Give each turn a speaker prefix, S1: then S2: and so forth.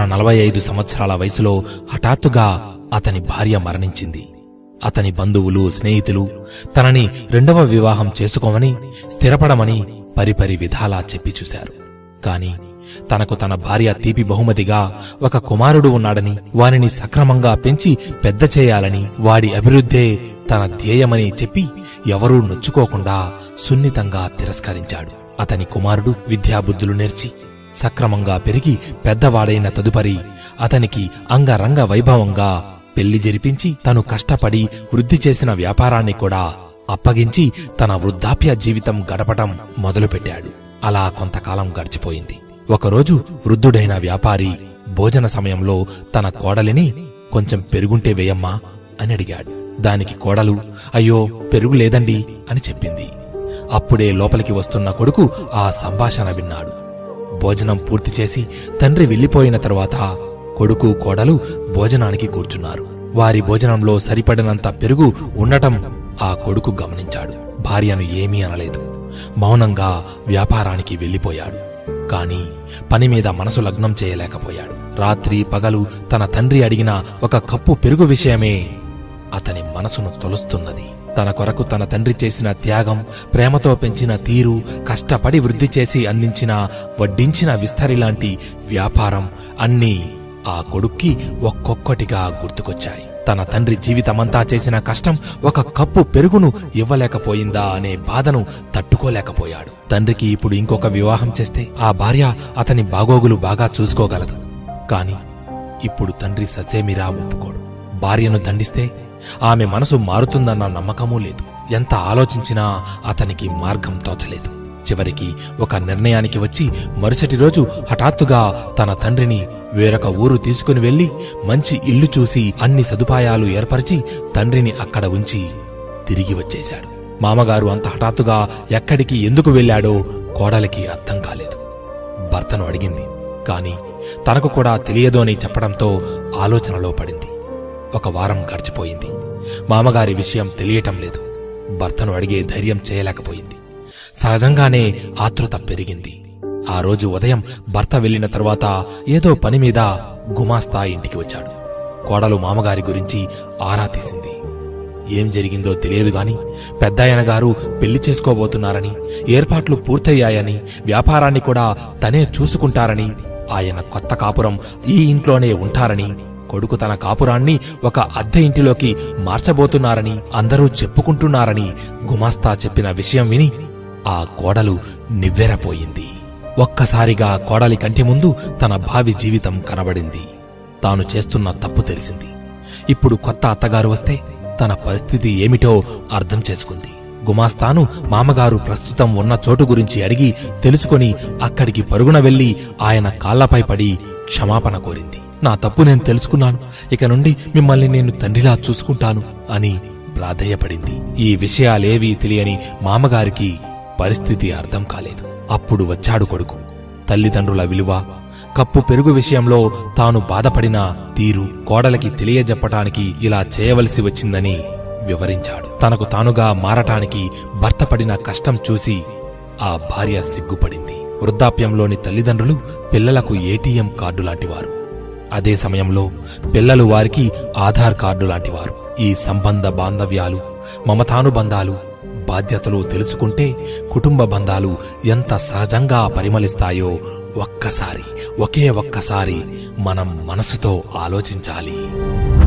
S1: నలభై ఐదు సంవత్సరాల వయసులో హఠాత్తుగా అతని భార్య మరణించింది అతని బంధువులు స్నేహితులు తనని రెండవ వివాహం చేసుకోమని స్థిరపడమని పరిపరి విధాలా చెప్పి చూశారు కాని తనకు తన భార్య తీపి బహుమతిగా ఒక కుమారుడు ఉన్నాడని వానిని సక్రమంగా పెంచి పెద్ద చేయాలని వాడి అభివృద్ధే తన ధ్యేయమని చెప్పి ఎవరూ నొచ్చుకోకుండా సున్నితంగా తిరస్కరించాడు అతని కుమారుడు విద్యాబుద్ధులు నేర్చి సక్రమంగా పెరిగి పెద్దవాడైన తదుపరి అతనికి అంగరంగ వైభవంగా పెళ్లి జరిపించి తను కష్టపడి వృద్ధి చేసిన వ్యాపారాన్ని కూడా అప్పగించి తన వృద్ధాప్య జీవితం గడపటం మొదలుపెట్టాడు అలా కొంతకాలం గడిచిపోయింది ఒకరోజు వృద్ధుడైన వ్యాపారి భోజన సమయంలో తన కోడలిని కొంచెం పెరుగుంటే వేయమ్మా అని అడిగాడు దానికి కోడలు అయ్యో పెరుగు లేదండి అని చెప్పింది అప్పుడే లోపలికి వస్తున్న కొడుకు ఆ సంభాషణ విన్నాడు భోజనం పూర్తి చేసి తండ్రి వెళ్లిపోయిన తరువాత కొడుకు కోడలు భోజనానికి కూర్చున్నారు వారి భోజనంలో సరిపడినంత పెరుగు ఉండటం ఆ కొడుకు గమనించాడు భార్యను ఏమీ అనలేదు మౌనంగా వ్యాపారానికి వెళ్లిపోయాడు కాని పని మీద మనసు లగ్నం చేయలేకపోయాడు రాత్రి పగలు తన తండ్రి అడిగిన ఒక కప్పు పెరుగు విషయమే అతని మనసును తొలుస్తున్నది తన కొరకు తన తండ్రి చేసిన త్యాగం ప్రేమతో పెంచిన తీరు కష్టపడి వృద్ధి చేసి అందించిన వడ్డించిన విస్తరిలాంటి వ్యాపారం అన్నీ ఆ కొడుక్కి ఒక్కొక్కటిగా గుర్తుకొచ్చాయి తన తండ్రి జీవితమంతా చేసిన కష్టం ఒక కప్పు పెరుగును ఇవ్వలేకపోయిందా అనే బాధను తట్టుకోలేకపోయాడు తండ్రికి ఇప్పుడు ఇంకొక వివాహం చేస్తే ఆ భార్య అతని బాగోగులు బాగా చూసుకోగలదు కాని ఇప్పుడు తండ్రి ససేమిరా ఒప్పుకోడు భార్యను దండిస్తే ఆమె మనసు మారుతుందన్న నమ్మకమూ లేదు ఎంత ఆలోచించినా అతనికి మార్గం తోచలేదు చివరికి ఒక నిర్ణయానికి వచ్చి మరుసటి రోజు హఠాత్తుగా తన తండ్రిని వేరొక ఊరు తీసుకుని వెళ్లి మంచి ఇల్లు చూసి అన్ని సదుపాయాలు ఏర్పరిచి తండ్రిని అక్కడ ఉంచి తిరిగి వచ్చేశాడు మామగారు అంత హఠాత్తుగా ఎక్కడికి ఎందుకు వెళ్ళాడో కోడలికి అర్థం కాలేదు భర్తను అడిగింది కాని తనకు కూడా తెలియదు అని చెప్పడంతో ఆలోచనలో పడింది ఒక వారం గడిచిపోయింది మామగారి విషయం తెలియటం లేదు భర్తను అడిగే ధైర్యం చేయలేకపోయింది సహజంగానే ఆతృత పెరిగింది ఆ రోజు ఉదయం భర్త వెళ్లిన తరువాత ఏదో పని మీద గుమాస్తా ఇంటికి వచ్చాడు కోడలు మామగారి గురించి ఆరా తీసింది ఏం జరిగిందో తెలియదు గాని పెద్దాయన గారు పెళ్లి చేసుకోబోతున్నారని ఏర్పాట్లు పూర్తయ్యాయని వ్యాపారాన్ని కూడా తనే చూసుకుంటారని ఆయన కొత్త కాపురం ఈ ఇంట్లోనే ఉంటారని కొడుకు తన కాపురాన్ని ఒక అద్దె ఇంటిలోకి మార్చబోతున్నారని అందరూ చెప్పుకుంటున్నారని గుమాస్తా చెప్పిన విషయం విని ఆ కోడలు నివ్వెరపోయింది ఒక్కసారిగా కోడలి కంటి ముందు తన భావి జీవితం కనబడింది తాను చేస్తున్న తప్పు తెలిసింది ఇప్పుడు కొత్త అత్తగారు వస్తే తన పరిస్థితి ఏమిటో అర్థం చేసుకుంది గుమాస్తాను మామగారు ప్రస్తుతం ఉన్న చోటు గురించి అడిగి తెలుసుకొని అక్కడికి పరుగున వెళ్లి ఆయన కాళ్లపై పడి క్షమాపణ కోరింది నా తప్పు నేను తెలుసుకున్నాను ఇక నుండి మిమ్మల్ని నేను తండ్రిలా చూసుకుంటాను అని ప్రాధేయపడింది ఈ విషయాలేవీ తెలియని మామగారికి పరిస్థితి అర్థం కాలేదు అప్పుడు వచ్చాడు కొడుకు తల్లిదండ్రుల విలువ కప్పు పెరుగు విషయంలో తాను బాధపడిన తీరు కోడలకి తెలియజెప్పటానికి ఇలా చేయవలసి వచ్చిందని వివరించాడు తనకు తానుగా మారటానికి భర్త పడిన కష్టం చూసి ఆ భార్య సిగ్గుపడింది వృద్ధాప్యంలోని తల్లిదండ్రులు పిల్లలకు ఏటీఎం కార్డు లాంటివారు అదే సమయంలో పిల్లలు వారికి ఆధార్ కార్డు లాంటివారు ఈ సంబంధ బాంధవ్యాలు మమతానుబంధాలు బాధ్యతలు తెలుసుకుంటే కుటుంబ బంధాలు ఎంత సహజంగా పరిమళిస్తాయో ఒక్కసారి ఒకే ఒక్కసారి మనం మనసుతో ఆలోచించాలి